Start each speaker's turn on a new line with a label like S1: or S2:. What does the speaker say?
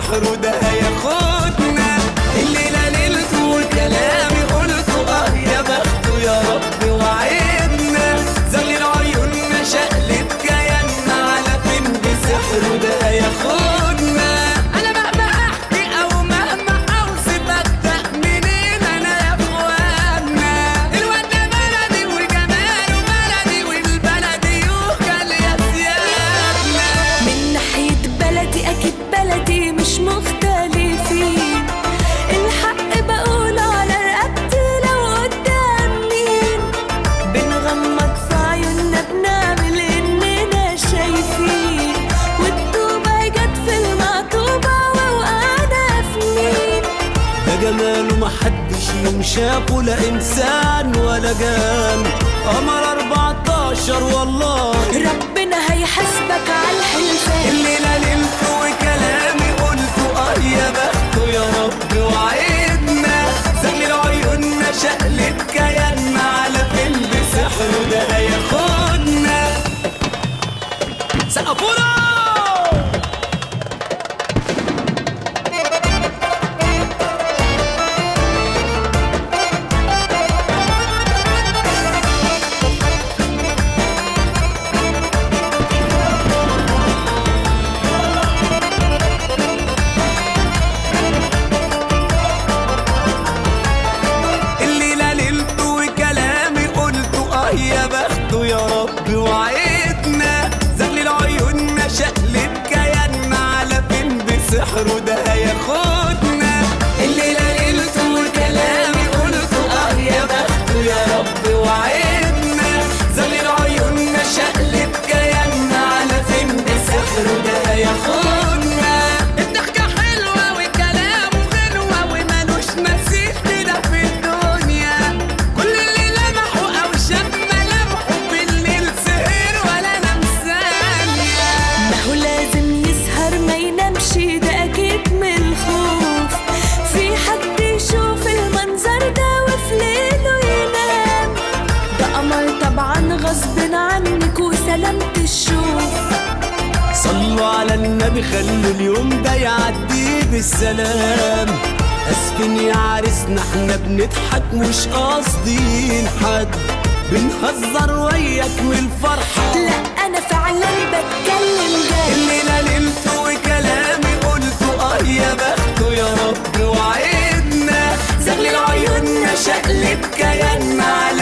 S1: بسحره ده هياخدنا الليلة ليلته وكلامي قلته اه يا بخته يا رب وعدنا زغل عيوننا شقلب كياننا على فين بسحره ده هياخدنا انا مهما احكي او مهما اوصف ابدا منين انا يا اخوانا الواد ده بلدي وجماله بلدي والبلدي يوكل يا سيادنا
S2: من ناحية بلدي أكيد بلدي مش مختلفين الحق بقول على رقبتي لو قدام مين بنغمض في عيوننا بنعمل إننا شايفين والطوبة جت في المقطوبة ووقعنا في مين
S1: ده جماله محدش يوم شافه لا انسان ولا جان قمر 14 والله
S2: ربنا هيحاسبك على الحلفان
S1: الليلة ليلته وكلامي قلته اه يا بخته يا رب وعدنا زغل عيوننا شقلب كياننا على فين بسحره ده هياخدنا سقفونا الليلة ليلته وكلامي قلته اه يا بخته يا رب وعدنا زغل عيوننا شقلب كياننا على فين بسحره ده هياخدنا الليلة ليلته وكلامي قلته اه يا بخته يا رب وعدنا زغل عيوننا شقلب كياننا على فين بسحره ده هياخدنا الضحكة حلوة وكلامه غنوة ومالوش مثيل كده في الدنيا كل اللي لمحه أو شاف ملامحه بالليل سهر ولا نام ثانية
S2: ما هو لازم يسهر ما ينامش ده اكيد من الخوف في حد يشوف المنظر ده وفي ليله ينام ده قمر طبعا غصب عنك وسلامة الشوف
S1: صلوا على النبي خلوا اليوم ده يعدي بالسلام اسفين يا عريسنا احنا بنضحك مش قاصدين حد بنهزر وياك من الفرحة
S2: لا انا فعلا بتكلم جد
S1: الليلة ليلته وكلامي قلته اه يا بخته يا رب وعدنا زغل عيوننا شقلب كياننا على